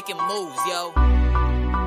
making moves, yo.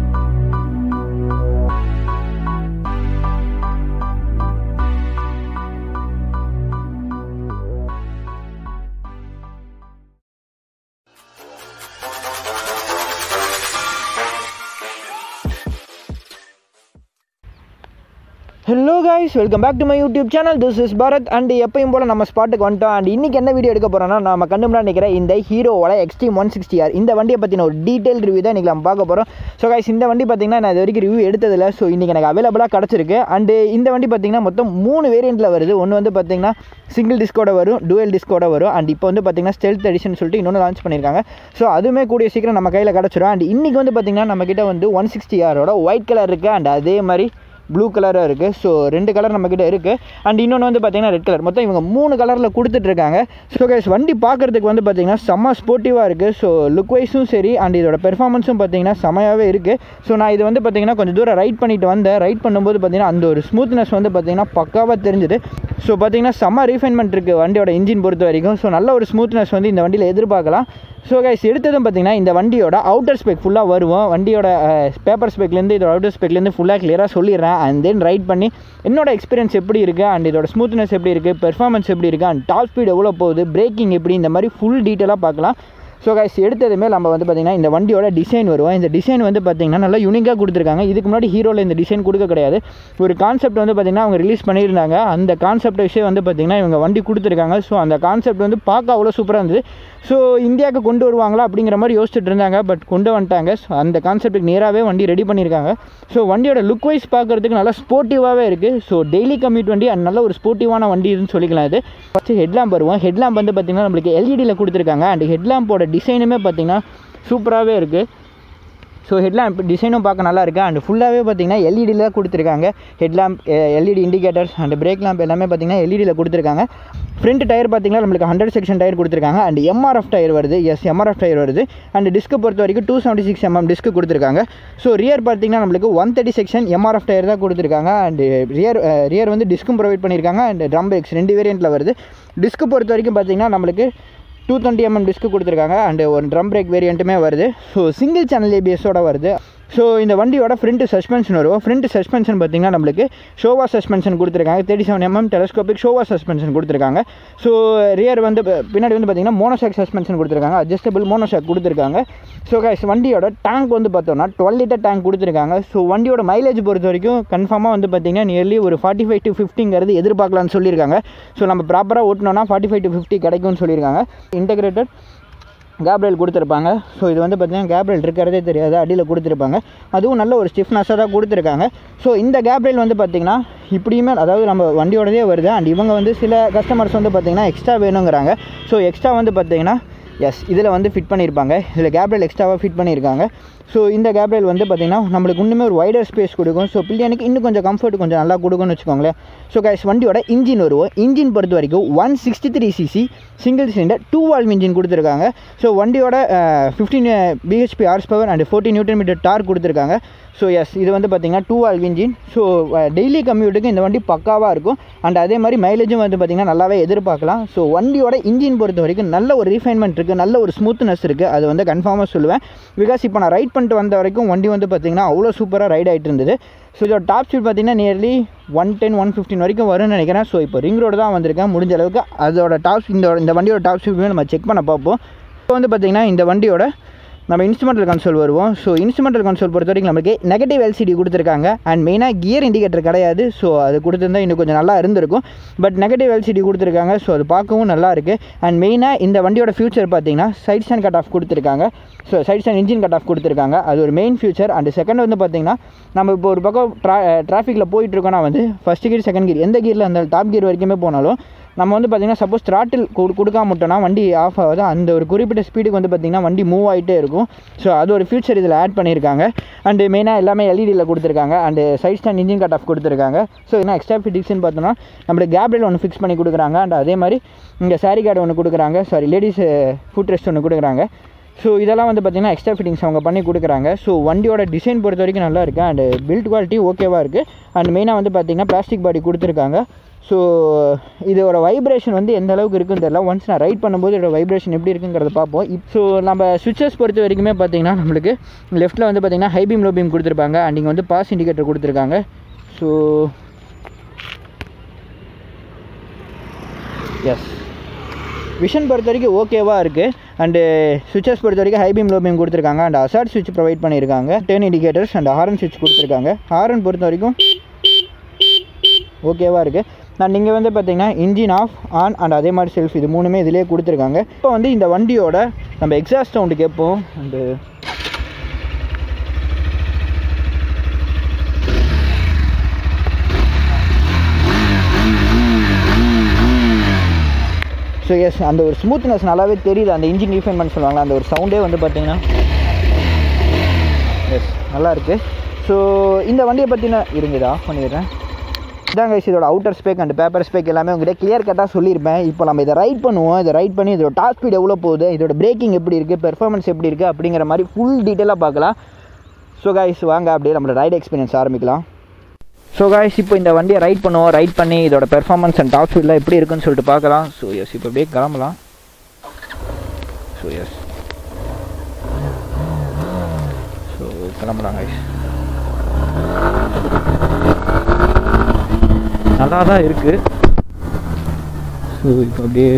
Hello guys welcome back to my YouTube channel this is Bharath and எப்பயும் போல் நம்ம ஸ்பாட்டுக்கு வந்துட்டோம் அண்ட் இன்றைக்கி என்ன வீடியோ எடுக்க போகிறோம்னா நம்ம கண்டு முன்னாடி நிற்கிற இந்த ஹீரோவோட எக்ஸ்ட்ரீம் ஒன் சிக்ஸ்டி ஆர் இந்த வண்டியை பற்றின ஒரு டீட்டெயில் ரிவ்யூ தான் இன்றைக்கி நம்ம பார்க்க போகிறோம் ஸோ கைஸ் இந்த வண்டி பார்த்தீங்கன்னா நான் இது வரைக்கும் ரிவ்யூ எடுத்ததில்ல ஸோ இன்றைக்கி எனக்கு அவைலபிளாக கிடச்சிருக்கு அண்டு இந்த வண்டி பார்த்தீங்கன்னா மொத்தம் மூணு வேரியண்ட்டில் வருது ஒன்று வந்து பார்த்தீங்கன்னா சிங்கிள் டிஸ்கோட வரும் டுவல் டிஸ்கோட வரும் அண்ட் இப்போ வந்து பார்த்தீங்கன்னா ஸ்டெல்த் எடிஷன் சொல்லிட்டு இன்னொன்று லான்ச் பண்ணியிருக்காங்க ஸோ அதுவுமே கூடிய சீக்கிரம் நம்ம கையில் கிடச்சிரும் அண்ட் இன்றைக்கி வந்து பார்த்தீங்கன்னா நம்மக்கிட்ட வந்து ஒன் சிக்ஸ்டி ஆரோட ஒயிட் கலர் இருக்குது அண்ட் அதே மாதிரி ப்ளூ கலராக இருக்குது ஸோ ரெண்டு கலர் நம்மக்கிட்ட இருக்குது அண்ட் இன்னொன்று வந்து பார்த்தீங்கன்னா ரெட் கலர் மொத்தம் இவங்க மூணு கலரில் கொடுத்துட்ருக்காங்க ஸோ கைஸ் வண்டி பார்க்குறதுக்கு வந்து பார்த்தீங்கன்னா செம்ம ஸ்போர்ட்டிவாக இருக்குது ஸோ லுக் வைஸும் சரி அண்ட் இதோட பெர்ஃபார்மன்ஸும் பார்த்தீங்கன்னா செமையாகவே இருக்குது ஸோ நான் இது வந்து பார்த்தீங்கன்னா கொஞ்சம் தூரம் ரைட் பண்ணிட்டு வந்தேன் ரைட் பண்ணும்போது பார்த்தீங்கன்னா அந்த ஒரு ஸ்மூத்னஸ் வந்து பார்த்தீங்கன்னா பக்காவாக தெரிஞ்சுது ஸோ பார்த்தீங்கன்னா செம்ம ரீஃபைன்மெண்ட் இருக்குது வண்டியோட இன்ஜின் பொறுத்த வரைக்கும் ஸோ நல்ல ஒரு ஸ்மூத்னஸ் வந்து இந்த வண்டியில் எதிர்பார்க்கலாம் ஸோ கைஸ் எடுத்ததும் பார்த்தீங்கன்னா இந்த வண்டியோட அவுட்டர் ஸ்பெக் ஃபுல்லாக வருவோம் வண்டியோட பேப்பர் ஸ்பெக்லேருந்து இதோட அவுட்டர் ஸ்பெக்லேருந்து ஃபுல்லாக கிளியராக சொல்லிடுறேன் அண்ட் தென் ரைட் பண்ணி என்னோட எக்ஸ்பீரியன்ஸ் எப்படி இருக்குது அண்ட் இதோட ஸ்மூத்னஸ் எப்படி இருக்குது பெர்ஃபார்மன்ஸ் எப்படி இருக்குது அண்ட் டாப் ஸ்பீட் எவ்வளோ போகுது பிரேக்கிங் எப்படி இந்த மாதிரி ஃபுல் டீட்டெயிலாக பார்க்கலாம் ஸோ கைஸ் எடுத்ததுமே நம்ம வந்து பார்த்திங்கன்னா இந்த வண்டியோட டிசைன் வருவோம் இந்த டிசைன் வந்து பார்த்திங்கன்னா நல்லா யூனிக்காக கொடுத்துருக்காங்க இதுக்கு முன்னாடி ஹீரோவில் இந்த டிசைன் கொடுக்க கிடையாது ஒரு கான்செப்ட் வந்து பார்த்திங்கன்னா அவங்க ரிலீஸ் பண்ணியிருந்தாங்க அந்த கான்செப்ட் விஷயம் வந்து பார்த்திங்கன்னா இவங்க வண்டி கொடுத்துருக்காங்க ஸோ அந்த கான்செப்ட் வந்து பார்க்க அவ்வளோ சூப்பராக இருந்தது ஸோ இந்தியாவுக்கு கொண்டு வருவாங்களா அப்படிங்கிற மாதிரி யோசிச்சுட்டு இருந்தாங்க பட் கொண்டு வந்துட்டாங்க ஸோ அந்த கான்செப்ட்டுக்கு நேராகவே வண்டி ரெடி பண்ணியிருக்காங்க ஸோ வண்டியோட லுக் வைஸ் பார்க்குறதுக்கு நல்லா ஸ்போர்ட்டிவாகவே இருக்குது ஸோ டெய்லி கம்யூட் வண்டி அண்ட் நல்ல ஒரு ஸ்போர்ட்டிவான வண்டி இதுன்னு சொல்லிக்கலாம் இது ஃபஸ்ட்டு ஹெட்லாம்ப் வருவோம் ஹெட்லாம்ப் வந்து பார்த்திங்கன்னா நம்மளுக்கு எல்இடியில் கொடுத்துருக்காங்க அண்ட் ஹெட்லாம்போட டிசைனுமே பார்த்திங்கன்னா சூப்பராகவே இருக்குது ஸோ ஹெட்லாம்ப் டிசைனும் பார்க்க நல்லா இருக்குது அண்ட் ஃபுல்லாகவே பார்த்தீங்கன்னா எல்இடியில் கொடுத்துருக்காங்க headlamp LED indicators and brake lamp எல்லாமே பார்த்தீங்கன்னா எல்இடியில் கொடுத்துருக்காங்க ஃப்ரண்ட் டயர் பார்த்தீங்கன்னா நம்மளுக்கு ஹண்ட்ரட் செக்ஷன் டயர் கொடுத்துருக்காங்க அண்ட் எம்ஆர்எஃப் டயர் வருது எஸ் எம்ஆர்எஃப் டயர் வருது அண்ட் டிஸ்க்கு பொறுத்த வரைக்கும் two seventy six mm disc கொடுத்துருக்காங்க ஸோ ரியர் பார்த்தீங்கன்னா நம்மளுக்கு one thirty section MRF tyre தான் கொடுத்துருக்காங்க அண்ட் ரியர் ரியர் வந்து டிஸ்க்கும் ப்ரொவைட் பண்ணியிருக்காங்க அண்ட் ட்ரம் பிரேக்ஸ் ரெண்டு வேரியண்ட்டில் வருது டிஸ்க்கு பொறுத்த வரைக்கும் பார்த்தீங்கன்னா நம்மளுக்கு டூ டுவெண்ட்டி எம்எம் டிஸ்க்கு கொடுத்துருக்காங்க அண்டு ஒரு ட்ரம் பிரேக் வேரியண்ட்டுமே வருது ஸோ சிங்கிள் சேனல் ஏபிஎஸோட வருது ஸோ இந்த வண்டியோட ஃப்ரண்ட் சஸ்பென்ஷன் வரும் ஃப்ரண்ட் சஸ்பென்ஷன் பார்த்திங்கன்னா நம்மளுக்கு ஷோவா சஸ்பென்ஷன் கொடுத்துருக்காங்க thirty seven mm telescopic Showa suspension கொடுத்துருக்காங்க ஸோ ரியர் வந்து பின்னாடி வந்து பார்த்திங்கன்னா மோனோஷாக் சஸ்பென்ஷன் கொடுத்துருக்காங்க அட்ஜஸ்டபிள் மோனோஷாக் கொடுத்துருக்காங்க ஸோ கைஸ் வண்டியோட டேங்க் வந்து பார்த்தோம்னா டுவெல் லிட்டர் டேங்க் கொடுத்துருக்காங்க ஸோ வண்டியோட மைலேஜ் பொறுத்த வரைக்கும் கன்ஃபார்மாக வந்து பார்த்திங்கன்னா நியர்லி ஒரு ஃபார்ட்டி ஃபைவ் டு ஃபிஃப்டிங்கிறது எதிர்பார்க்கலாம்னு சொல்லியிருக்காங்க ஸோ நம்ம ப்ராப்பராக ஓட்டினோன்னா ஃபார்ட்டி ஃபைவ் டு ஃபிஃப்டி கிடைக்கும்னு சொல்லியிருக்காங்க இன்டெகிரேட்டட் கேப்ரல் கொடுத்துருப்பாங்க ஸோ இது வந்து பார்த்திங்கன்னா கேப்ரல் இருக்கிறதே தெரியாது அடியில் கொடுத்துருப்பாங்க அதுவும் நல்ல ஒரு ஸ்டிஃப்னஸாக தான் கொடுத்துருக்காங்க ஸோ இந்த கேப்ரல் வந்து பார்த்திங்கன்னா இப்படியுமே அதாவது நம்ம வண்டியோடதே வருது அண்ட் இவங்க வந்து சில கஸ்டமர்ஸ் வந்து பார்த்திங்கன்னா எக்ஸ்ட்ரா வேணுங்கிறாங்க ஸோ எக்ஸ்ட்ரா வந்து பார்த்திங்கன்னா எஸ் இதில் வந்து ஃபிட் பண்ணியிருப்பாங்க இதில் கேப்ரல் எக்ஸ்ட்ராவாக ஃபிட் பண்ணியிருக்காங்க ஸோ இந்த கேப்ரல் வந்து பார்த்திங்கன்னா நம்மளுக்கு இன்னுமே ஒரு வைடர் ஸ்பேஸ் கொடுக்கும் ஸோ பிள்ளைனுக்கு இன்னும் கொஞ்சம் கம்ஃபர்ட் கொஞ்சம் நல்லா கொடுக்கும்னு வச்சுக்கோங்களேன் ஸோ கைஸ் வண்டியோட இன்ஜின் வருவோம் இன்ஜின் பொறுத்த வரைக்கும் one sixty three cc single cylinder two valve engine கொடுத்துருக்காங்க ஸோ வண்டியோட fifteen BHP horsepower and forty newton metre torque கொடுத்துருக்காங்க ஸோ எஸ் இது வந்து பார்த்திங்கன்னா two valve engine so daily கம்யூட்டுக்கு இந்த வண்டி பக்காவாக இருக்கும் அண்ட் அதே மாதிரி மைலேஜும் வந்து பார்த்திங்கன்னா நல்லாவே எதிர்பார்க்கலாம் ஸோ வண்டியோட இன்ஜின் பொறுத்த வரைக்கும் நல்ல ஒரு ரீஃபைன்மெண்ட் இருக்குது நல்ல ஒரு ஸ்மூத்னஸ் இருக்குது அது வந்து கன்ஃபார்மாக சொல்லுவேன் பிகாஸ் இப்போ நான் ரைட் பண்ணிட்டு வந்த வரைக்கும் வண்டி வந்து பார்த்திங்கன்னா அவ்வளோ சூப்பராக ரைட் ஆகிட்டு இருந்தது ஸோ இதோட டாப் ஸ்பீட் பார்த்திங்கன்னா nearly one ten one fifteen வரைக்கும் வரும்னு நினைக்கிறேன் ஸோ இப்போ ரிங் ரோடு தான் வந்திருக்கேன் முடிஞ்ச அளவுக்கு அதோட டாப் இந்த இந்த வண்டியோட டாப் ஸ்பீடுமே நம்ம செக் பண்ண பார்ப்போம் இப்போ வந்து பார்த்திங்கன்னா இந்த வண்டியோட நம்ம இன்ஸ்ட்ருமெண்டல் கன்சோல் வருவோம் ஸோ இன்ஸ்ட்ருமெண்டல் கன்சோல் பொறுத்த வரைக்கும் நமக்கு நெகட்டிவ் எல்சிடி கொடுத்துருக்காங்க அண்ட் மெயினாக கியர் இண்டிகேட்டர் கிடையாது ஸோ அது கொடுத்துருந்தா இன்னும் கொஞ்சம் நல்லா இருந்திருக்கும் பட் நெகட்டிவ் எல்சிடி கொடுத்துருக்காங்க ஸோ அது பார்க்கவும் நல்லா இருக்குது அண்ட் மெயினாக இந்த வண்டியோட ஃபியூச்சர் பார்த்தீங்கன்னா சைட் ஸ்டாண்ட் கட் ஆஃப் கொடுத்துருக்காங்க so side stand engine cut off கொடுத்துருக்காங்க அது ஒரு மெயின் ஃபியூச்சர் அண்ட் செகண்ட் வந்து பார்த்திங்கன்னா நம்ம இப்போ ஒரு பக்கம் ட்ரா டிராஃபிக்கில் போயிட்டுருக்கோம்னா வந்து ஃபஸ்ட் கியர் செகண்ட் கியர் எந்த கியரில் அந்த டாப் கியர் வரைக்குமே போனாலும் நம்ம வந்து பார்த்திங்கன்னா சப்போஸ் த்ராட்டில் கொடுக்காம விட்டோம்னா வண்டி ஆஃப் ஆகுது அந்த ஒரு குறிப்பிட்ட ஸ்பீடுக்கு வந்து பார்த்திங்கன்னா வண்டி மூவ் ஆகிட்டே இருக்கும் ஸோ அது ஒரு ஃபியூச்சர் இதில் ஆட் பண்ணியிருக்காங்க அண்டு மெயினாக எல்லாமே எல்இடியில் கொடுத்துருக்காங்க and side stand engine cut off கொடுத்துருக்காங்க ஸோ என்ன எக்ஸ்ட்ரா ஃபிட்டிக்ஸ்னு பார்த்தோம்னா நம்மளுக்கு கேப்ரேல் ஒன்று ஃபிக்ஸ் பண்ணி கொடுக்குறாங்க அண்ட் அதே மாதிரி இங்கே சாரி கார்டு ஒன்று கொடுக்குறாங்க சாரி லேடிஸ் ஃபுட் ரெஸ்ட் ஒன்று கொடுக்குறாங்க ஸோ இதெல்லாம் வந்து பார்த்திங்கன்னா எக்ஸ்ட்ரா ஃபிட்டிங்ஸ் அவங்க பண்ணி கொடுக்குறாங்க ஸோ வண்டியோட டிசைன் பொறுத்த வரைக்கும் நல்லா இருக்குது அண்ட் பில்ட் குவாலிட்டி ஓகேவாக இருக்குது அண்ட் மெயினாக வந்து பார்த்திங்கன்னா பிளாஸ்டிக் பாடி கொடுத்துருக்காங்க ஸோ இதோட வைப்ரேஷன் வந்து எந்த அளவுக்கு இருக்குன்னு தெரியல ஒன்ஸ் நான் ரைட் பண்ணும்போது இதோட வைப்ரேஷன் எப்படி இருக்குங்கிறத பார்ப்போம் இப் ஸோ நம்ம சுவிச்சஸ் பொறுத்த வரைக்குமே பார்த்தீங்கன்னா நம்மளுக்கு லெஃப்ட்டில் வந்து பார்த்திங்கன்னா ஹை பீம் லோ பீம் கொடுத்துருப்பாங்க அண்ட் இங்கே வந்து பாஸ் இண்டிகேட்டர் கொடுத்துருக்காங்க ஸோ எஸ் விஷன் பொறுத்த வரைக்கும் ஓகேவாக இருக்குது அண்டு சுவிச்சஸ் பொறுத்த வரைக்கும் ஹை பீம் லோ பீம் கொடுத்துருக்காங்க அண்ட் அசார்ட் சுவிட்ச் ப்ரொவைட் பண்ணியிருக்காங்க டேர்ன் இண்டிகேட்டர்ஸ் அண்ட் ஹாரன் சுவிட்ச் கொடுத்துருக்காங்க ஹாரன் பொறுத்த வரைக்கும் ஓகேவாக இருக்குது நான் நீங்கள் வந்து பார்த்தீங்கன்னா இன்ஜின் ஆஃப் ஆன் அண்ட் அதே மாதிரி செல்ஃப் இது மூணுமே இதிலே கொடுத்துருக்காங்க இப்போ வந்து இந்த வண்டியோட நம்ம எக்ஸாஸ்ட் சவுண்டு கேட்போம் அண்டு ஸோ எஸ் அந்த ஒரு ஸ்மூத்னஸ் நல்லாவே தெரியுது அந்த இன்ஜின் ரீஃபைன்மெண்ட் சொல்லுவாங்களா அந்த ஒரு சவுண்டே வந்து பார்த்தீங்கன்னா எஸ் நல்லா இருக்குது ஸோ இந்த வண்டியை பற்றின இருங்கதா ஆஃப் பண்ணிடுறேன் இதான் கைஸ் இதோட outer spec and paper spec எல்லாமே உங்கள்கிட்ட கிளியர் கட்டாக சொல்லியிருப்பேன் இப்போ நம்ம இதை ரைட் பண்ணுவோம் இதை ரைட் பண்ணி இதோட டாப் ஸ்பீட் எவ்வளோ போகுது இதோட பிரேக்கிங் எப்படி இருக்குது பெர்ஃபார்மன்ஸ் எப்படி இருக்குது அப்படிங்கிற மாதிரி ஃபுல் டீட்டெயிலாக பார்க்கலாம் ஸோ கைஸ் வாங்க அப்படியே நம்மளோட ரைட் எக்ஸ்பீரியன்ஸ் ஆரம்பிக்கலாம் ஸோ காய்ஸ் இப்போ இந்த வண்டியை ரைட் பண்ணுவோம் ரைட் பண்ணி இதோட பெர்ஃபார்மன்ஸ் அண்ட் டாப் ஸ்பீட்லாம் எப்படி இருக்குன்னு சொல்லிட்டு பார்க்கலாம் ஸோ எஸ் இப்போ அப்படியே கிளம்பலாம் ஸோ எஸ் ஸோ கிளம்பலாம் காய்ஸ் நல்லா தான் இருக்குது ஸோ இப்போ அப்படியே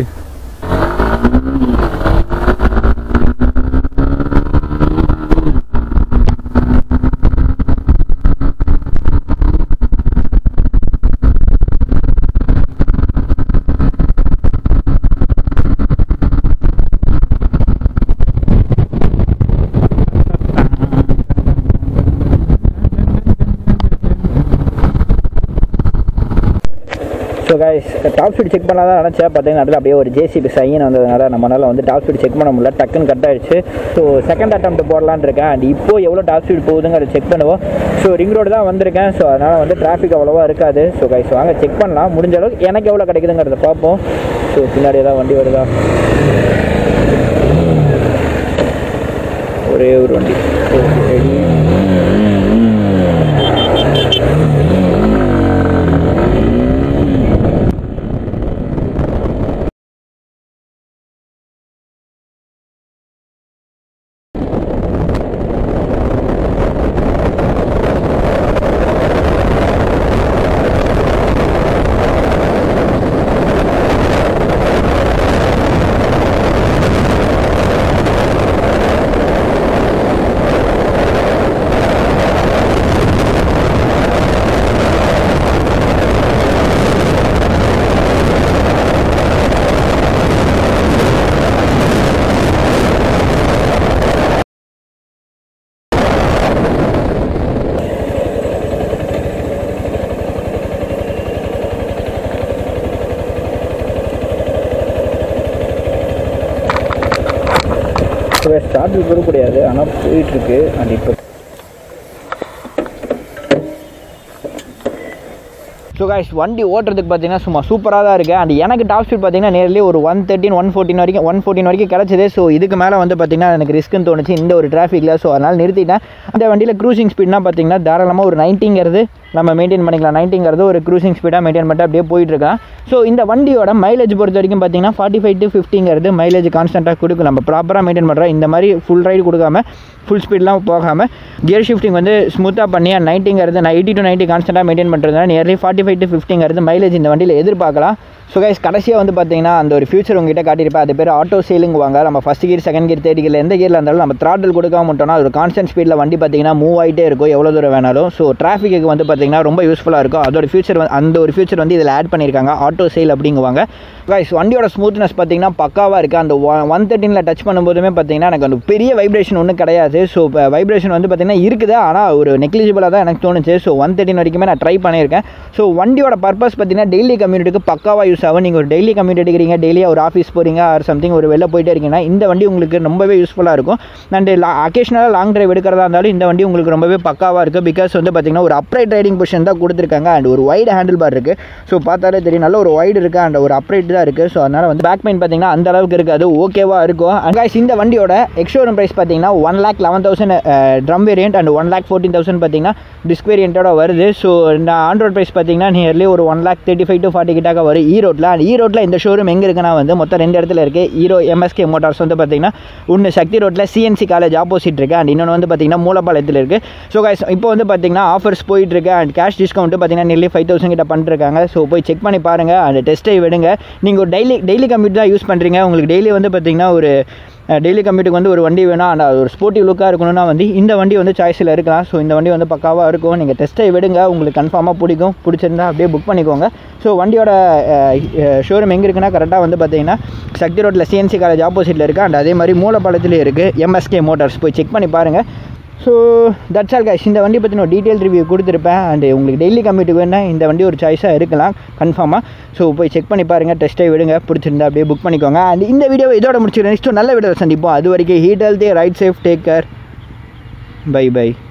so guys top speed check பண்ணலாம் தான் நினச்சேன் பார்த்தீங்கன்னா நடுவில் அப்படியே ஒரு ஜேசிபி சைன் வந்ததுனால நம்மளால் வந்து டாப் ஸ்பீட் செக் பண்ண முடியல டக்குன்னு கட் ஆயிடுச்சு ஸோ செகண்ட் அட்டம் போடலான்னு இருக்கேன் அண்ட் இப்போ எவ்வளோ டாப் ஸ்பீட் போகுதுங்கிறத செக் பண்ணுவோம் ஸோ ரிங் ரோடு தான் வந்திருக்கேன் ஸோ அதனால் வந்து டிராஃபிக் அவ்வளோவா இருக்காது ஸோ கைஸ் வாங்க செக் பண்ணலாம் முடிஞ்ச அளவுக்கு எனக்கு எவ்வளோ கிடைக்குதுங்கிறத பார்ப்போம் ஸோ பின்னாடி ஏதாவது வண்டி வருதா ஒரே ஒரு வண்டி ரெடி இப்போ ஸ்டார்ட் கூட கிடையாது ஆனால் போயிட்டுருக்கு அண்ட் இப்போ ஸோ காய்ஸ் வண்டி ஓட்டுறதுக்கு பார்த்தீங்கன்னா சும்மா சூப்பராக தான் இருக்குது அண்ட் எனக்கு டாப் ஸ்பீட் பார்த்தீங்கன்னா நேர்லி ஒரு ஒன் தேர்ட்டின் ஒன் ஃபோர்ட்டின் வரைக்கும் ஒன் ஃபோர்ட்டின் வரைக்கும் கிடச்சிது ஸோ இதுக்கு மேலே வந்து பார்த்தீங்கன்னா எனக்கு ரிஸ்க்குன்னு தோணுச்சு இந்த ஒரு டிராஃபிக்கில் ஸோ அதனால் நிறுத்திட்டேன் அந்த வண்டியில் க்ரூசிங் ஸ்பீட்னா பார்த்தீங்கன்னா தாராளமாக ஒரு நைன்ட்டிங்கிறது நம்ம மெயின்டைன் பண்ணிக்கலாம் நைன்ட்டிங்கிறது ஒரு க்ரூசிங் ஸ்பீடாக மெயின்டைன் பண்ணிட்டு அப்படியே போயிட்டுருக்கேன் ஸோ இந்த வண்டியோட மைலேஜ் பொறுத்த வரைக்கும் பார்த்தீங்கன்னா ஃபார்ட்டி ஃபைவ் டு ஃபிஃப்டிங்கிறது மைலேஜ் கான்ஸ்டண்ட்டாக கொடுக்கும் நம்ம ப்ராப்பராக மெயின்டைன் பண்ணுறோம் இந்த மாதிரி ஃபுல் ரைடு கொடுக்காம ஃபுல் ஸ்பீட்லாம் போகாமல் கியர் ஷிஃப்டிங் வந்து ஸ்மூத்தாக பண்ணி நைன்ட்டிங்கிறது எயிட்டி டு நைன்ட்டி கான்ஸ்டண்ட்டாக மெயின்டைன் பண்ணுறதுனால நியர்லி ஃபார்ட்டி ஃபைவ் டு ஃபிஃப்டிங்கிறது மைலேஜ் இந்த வண்டியில் எதிர்பார்க்கலாம் ஸோ கைஸ் கடைசியாக வந்து பார்த்தீங்கன்னா அந்த ஒரு ஃபியூச்சர் உங்ககிட்ட காட்டியிருப்பேன் அது பேர் ஆட்டோ சேலுங்குவாங்க நம்ம first gear second gear third gear எந்த கியரில் இருந்தாலும் நம்ம த்ராட்டில் கொடுக்காம விட்டோம்னா அது ஒரு கான்ஸ்டன்ட் ஸ்பீடில் வண்டி பார்த்தீங்கன்னா மூவ் ஆகிட்டே இருக்கும் எவ்வளோ தூரம் வேணாலும் ஸோ டிராஃபிக்கு வந்து பார்த்தீங்கன்னா ரொம்ப யூஸ்ஃபுல்லாக இருக்கும் அதோட ஃபியூச்சர் அந்த ஒரு ஃபியூச்சர் வந்து இதில் ஆட் பண்ணியிருக்காங்க ஆட்டோ சேல் அப்படிங்குவாங்க கைஸ் வண்டியோட ஸ்மூத்னஸ் பார்த்தீங்கன்னா பக்காவாக இருக்குது அந்த ஒன் தேர்ட்டினில் டச் பண்ணும்போதுமே பார்த்தீங்கன்னா எனக்கு அந்த பெரிய வைப்ரேஷன் ஒன்றும் கிடையாது ஸோ வைப்ரேஷன் வந்து பார்த்தீங்கன்னா இருக்குது ஆனால் ஒரு நெக்லிஜிபிளாக தான் எனக்கு தோணுச்சு ஸோ ஒன் தேர்ட்டின் வரைக்குமே நான் ட்ரை பண்ணியிருக்கேன் ஸோ வண்டியோட பர்பஸ் பார்த்தீங்கன்னா டெய்லி கம்யூனிட்டிக்கு பக்காவாக யூஸ் ஆகும் நீங்கள் ஒரு டெய்லி கம்யூனிட்டி எடுக்கிறீங்க டெய்லியாக ஒரு ஆஃபீஸ் போகிறீங்க ஆர் சம்திங் ஒரு வெளில போயிட்டே இருக்கீங்கன்னா இந்த வண்டி உங்களுக்கு ரொம்பவே யூஸ்ஃபுல்லாக இருக்கும் அண்ட் அக்கேஷனலாக லாங் டிரைவ் எடுக்கிறதா இருந்தாலும் இந்த வண்டி உங்களுக்கு ரொம்பவே பக்காவாக இருக்குது பிகாஸ் வந்து பார்த்தீங்கன்னா ஒரு அப்ரைட் ரைடிங் சிட்டிங் பொசிஷன் தான் கொடுத்துருக்காங்க அண்ட் ஒரு வைடு ஹேண்டில் பார் இருக்குது ஸோ பார்த்தாலே தெரியும் நல்ல ஒரு வைடு இருக்குது அண்ட் ஒரு அப்ரேட் தான் இருக்குது ஸோ அதனால் வந்து பேக் பெயின் பார்த்தீங்கன்னா அந்த அளவுக்கு இருக்காது ஓகேவாக இருக்கும் அண்ட் guys, இந்த வண்டியோட எக்ஸ்ஷோரூம் ப்ரைஸ் பார்த்தீங்கன்னா one lakh eleven thousand drum variant and one lakh fourteen thousand பார்த்தீங்கன்னா டிஸ்க் வேரியண்ட்டோட வருது ஸோ இந்த ஆண்ட்ராய்ட் ப்ரைஸ் பார்த்தீங்கன்னா நியர்லி ஒரு one lakh thirty five to forty கிட்டாக வரும் ஈரோட்டில் அண்ட் ஈரோட்டில் இந்த ஷோரூம் எங்கே இருக்குன்னா வந்து மொத்தம் ரெண்டு இடத்துல இருக்குது ஹீரோ எம்எஸ்கே மோட்டார்ஸ் வந்து பார்த்தீங்கன்னா ஒன்று சக்தி ரோட்டில் சிஎன்சி காலேஜ் ஆப்போசிட் இருக்குது அண்ட் இன்னொன்று வந்து பார்த்தீங்கன்னா மூலப்பாளையத்தில் இருக்குது ஸோ guys இப்போ வந்து பார்த்தீங்கன்னா ஆஃபர்ஸ் போயிட்டு இருக்கு அண்ட் கேஷ் டிஸ்கவுண்ட் பார்த்தீங்கன்னா நியர்லி ஃபைவ் தௌசண்ட் கிட்ட பண்ணிருக்காங்க ஸோ போய் செக் பண்ணி பாருங்கள் அண்ட் டெஸ்ட்டை விடுங்க நீங்கள் ஒரு டெய்லி டெய்லி கம்ப்யூட்டர் தான் யூஸ் பண்ணுறீங்க உங்களுக்கு டெய்லி வந்து பார்த்தீங்கன்னா ஒரு டெய்லி கம்ப்யூட்டருக்கு வந்து ஒரு வண்டி வேணும் அண்ட் அது ஒரு ஸ்போர்ட்டிவ் லுக்காக இருக்கணும்னா வந்து இந்த வண்டி வந்து சாய்ஸில் இருக்கலாம் ஸோ இந்த வண்டி வந்து பக்காவாக இருக்கும் நீங்கள் டெஸ்ட்டை விடுங்க உங்களுக்கு கன்ஃபார்மாக பிடிக்கும் பிடிச்சிருந்தா அப்படியே புக் பண்ணிக்கோங்க ஸோ வண்டியோட ஷோரூம் எங்கே இருக்குன்னா கரெக்டாக வந்து பார்த்தீங்கன்னா சக்தி ரோட்டில் சிஎன்சி காலேஜ் ஆப்போசிட்டில் இருக்குது அண்ட் அதே மாதிரி மூலப்பாளையத்துலேயே இருக்குது எம்எஸ்கே மோட்டார்ஸ் போய் செக் பண்ணி பாருங்கள் ஸோ தட்ஸ் ஆல் guys இந்த வண்டி பற்றின ஒரு டீட்டெயில் ரிவ்யூ கொடுத்துருப்பேன் அண்ட் உங்களுக்கு டெய்லி கம்யூட்டுக்கு வேணால் இந்த வண்டி ஒரு சாய்ஸாக இருக்கலாம் கன்ஃபார்மாக ஸோ போய் செக் பண்ணி பாருங்கள் டெஸ்ட்டை விடுங்க பிடிச்சிருந்தா அப்படியே புக் பண்ணிக்கோங்க அண்ட் இந்த வீடியோ இதோட முடிச்சுக்கிறேன் நெக்ஸ்ட் நல்ல வீடியோ சந்திப்போம் அது வரைக்கும் eat healthy ride safe take care bye by